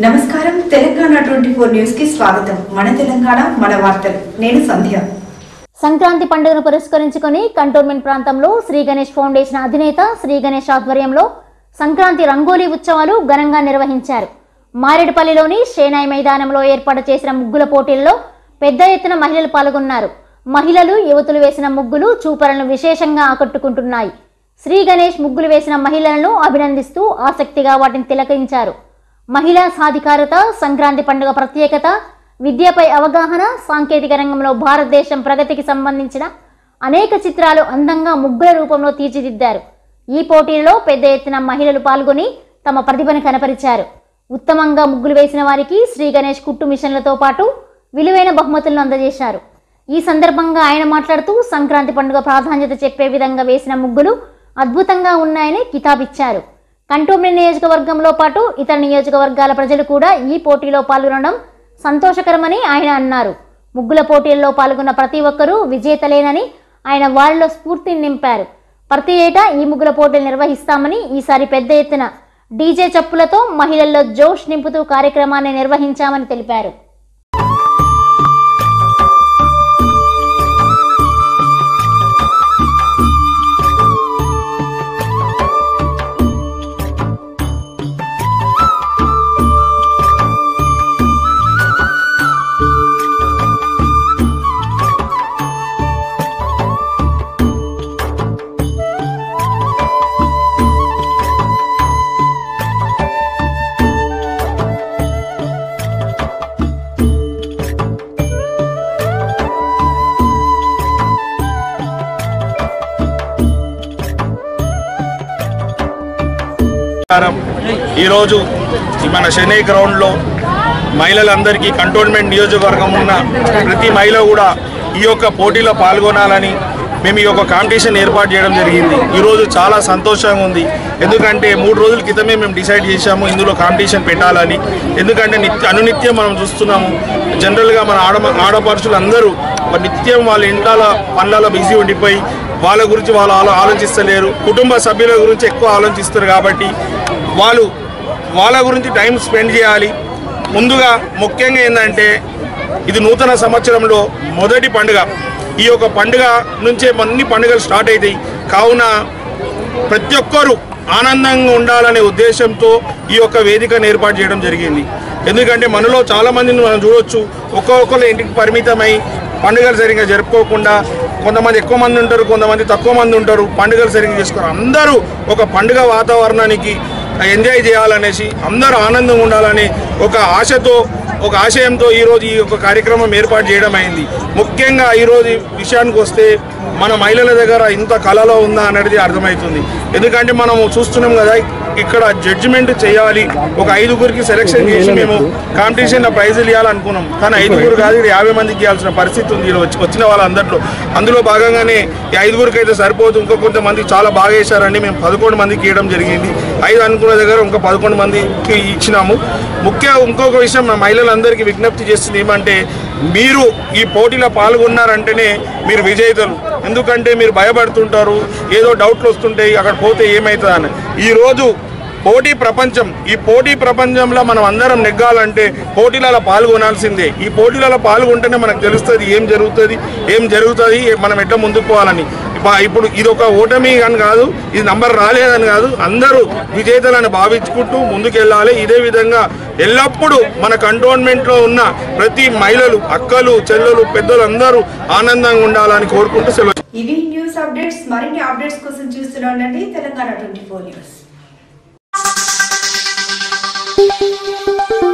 నమస్కారం Telangana twenty four news కి స్వాగతం మన తెలంగాణ మన వార్తలు నేను సంధ్య సంక్రాంతి పండుగను పురస్కరించుకొని కంటోన్మెంట్ ప్రాంతంలో శ్రీ గణేష్ ఫౌండేషన్ అధినేత శ్రీ గణేష్ ఆధ్వర్యంలో సంక్రాంతి రంగోలీ ఉత్సవాలు ఘనంగా నిర్వహించారు మారేడుపల్లిలోని షేనాయి మైదానంలో ఏర్పాటు చేసిన ముగ్గుల పోటీల్లో పెద్ద ఎత్తున మహిళలు పాల్గొన్నారు మహిళలు యువతులు వేసిన ముగ్గులు చూపలను విశేషంగా ఆకట్టుకుంటున్నాయి శ్రీ గణేష్ ముగ్గులు వేసిన మహిళలను అభినందిస్తూ ఆసక్తిగా వాటిని తిలకించారు మహిళా సాధికారత సంక్రాంతి పండుగ ప్రత్యేకత విద్యపై అవగాహన సాంకేతిక రంగంలో భారతదేశం ప్రగతికి సంబంధించిన అనేక చిత్రాలు అందంగా ముగ్గుల రూపంలో తీర్చిదిద్దారు ఈ పోటీలలో పెద్ద ఎత్తున మహిళలు పాల్గొని తమ ప్రతిభను కనపరిచారు ఉత్తమంగా ముగ్గులు వేసిన వారికి శ్రీ గణేష్ కుట్టు మిషన్లతో పాటు విలువైన బహుమతులను అందజేశారు ఈ సందర్భంగా ఆయన మాట్లాడుతూ సంక్రాంతి పండుగ ప్రాధాన్యత చెప్పే విధంగా వేసిన ముగ్గులు అద్భుతంగా ఉన్నాయని కితాబిచ్చారు కంటోన్మెంట్ నియోజకవర్గంలో పాటు ఇతర నియోజకవర్గాల ప్రజలు కూడా ఈ పోటీలో పాల్గొనడం సంతోషకరమని ఆయన అన్నారు ముగ్గుల పోటీల్లో పాల్గొన్న ప్రతి ఒక్కరూ విజేతలేనని ఆయన వారిలో స్ఫూర్తిని నింపారు ప్రతి ఏటా ఈ ముగ్గుల పోటీలు నిర్వహిస్తామని ఈసారి పెద్ద ఎత్తున డీజే చప్పులతో మహిళల్లో జోష్ నింపుతూ కార్యక్రమాన్ని నిర్వహించామని తెలిపారు నమస్కారం ఈరోజు ఈ మన చెన్నై గ్రౌండ్లో మహిళలందరికీ కంటోన్మెంట్ నియోజకవర్గం ఉన్న ప్రతి మహిళ కూడా ఈ యొక్క పోటీలో పాల్గొనాలని మేము ఈ యొక్క కాంపిటీషన్ ఏర్పాటు చేయడం జరిగింది ఈరోజు చాలా సంతోషంగా ఉంది ఎందుకంటే మూడు రోజుల క్రితమే మేము డిసైడ్ చేశాము ఇందులో కాంపిటీషన్ పెట్టాలని ఎందుకంటే నిత్య అనునిత్యం మనం చూస్తున్నాము జనరల్గా మన ఆడ ఆడపడుచులు అందరూ నిత్యం వాళ్ళ ఇంట్లో పనులలో బిజీ ఉండిపోయి వాళ్ళ గురించి వాళ్ళు ఆలో ఆలోచిస్తలేరు కుటుంబ సభ్యుల గురించి ఎక్కువ ఆలోచిస్తారు కాబట్టి వాళ్ళు వాళ్ళ గురించి టైం స్పెండ్ చేయాలి ముందుగా ముఖ్యంగా ఏంటంటే ఇది నూతన సంవత్సరంలో మొదటి పండుగ ఈ యొక్క పండుగ నుంచే అన్ని పండుగలు స్టార్ట్ అవుతాయి కావున ప్రతి ఒక్కరూ ఆనందంగా ఉండాలనే ఉద్దేశంతో ఈ యొక్క వేదికను ఏర్పాటు చేయడం జరిగింది ఎందుకంటే మనలో చాలా మందిని మనం చూడొచ్చు ఒక్కొక్కరు ఇంటికి పరిమితమై పండుగలు సరిగ్గా జరుపుకోకుండా కొంతమంది ఎక్కువ మంది ఉంటారు కొంతమంది తక్కువ మంది ఉంటారు పండుగలు సరిగ్గా చేసుకోరు అందరూ ఒక పండుగ వాతావరణానికి ఎంజాయ్ చేయాలనేసి అందరూ ఆనందంగా ఉండాలని ఒక ఆశతో ఒక ఆశయంతో ఈరోజు ఈ యొక్క కార్యక్రమం ఏర్పాటు చేయడం అయింది ముఖ్యంగా ఈరోజు విషయానికి వస్తే మన మహిళల దగ్గర ఇంత కళలో ఉందా అనేది అర్థమవుతుంది ఎందుకంటే మనం చూస్తున్నాం కదా ఇక్కడ జడ్జిమెంట్ చేయాలి ఒక ఐదుగురికి సెలెక్షన్ చేసి మేము కాంపిటీషన్లో ప్రైజులు ఇవ్వాలనుకున్నాం కానీ ఐదుగురు కాదు ఇక్కడ యాభై మందికి ఇవ్వాల్సిన పరిస్థితి ఉంది ఈడ వచ్చి వచ్చిన వాళ్ళందరిలో అందులో భాగంగానే ఈ ఐదుగురికి అయితే సరిపోదు ఇంకో కొంతమంది చాలా బాగా వేశారండి మేము పదకొండు మందికి ఇవ్వడం జరిగింది ఐదు అనుకున్న దగ్గర ఇంకా పదకొండు మందికి ఇచ్చినాము ముఖ్య ఇంకొక విషయం మా మహిళలందరికీ విజ్ఞప్తి చేస్తుంది ఏమంటే మీరు ఈ పోటీలో పాల్గొన్నారంటేనే మీరు విజేతలు ఎందుకంటే మీరు భయపడుతుంటారు ఏదో డౌట్లు వస్తుంటాయి అక్కడ పోతే ఏమవుతుందని ఈరోజు పోటీ ప్రపంచం ఈ పోటీ ప్రపంచంలో మనం అందరం నెగ్గాలంటే పోటీలలో పాల్గొనాల్సిందే ఈ పోటీలలో పాల్గొంటేనే మనకు తెలుస్తుంది ఏం జరుగుతుంది ఏం జరుగుతుంది మనం ఎట్లా ముందుకు పోవాలని ఇప్ప- ఇప్పుడు ఇది ఒక ఓటమి అని కాదు ఇది నంబర్ రాలేదని కాదు అందరూ విజేతలను భావించుకుంటూ ముందుకెళ్ళాలి ఇదే విధంగా ఎల్లప్పుడూ మన కంటోన్మెంట్లో ఉన్న ప్రతి మహిళలు అక్కలు చెల్లెలు పెద్దలు అందరూ ఆనందంగా ఉండాలని కోరుకుంటూ సెలవు ఇవి న్యూస్ అప్డేట్స్ మరిన్ని అప్డేట్స్ కోసం చూస్తూనే ఉండండి తెలంగాణ ట్వంటీ ఫోర్ న్యూస్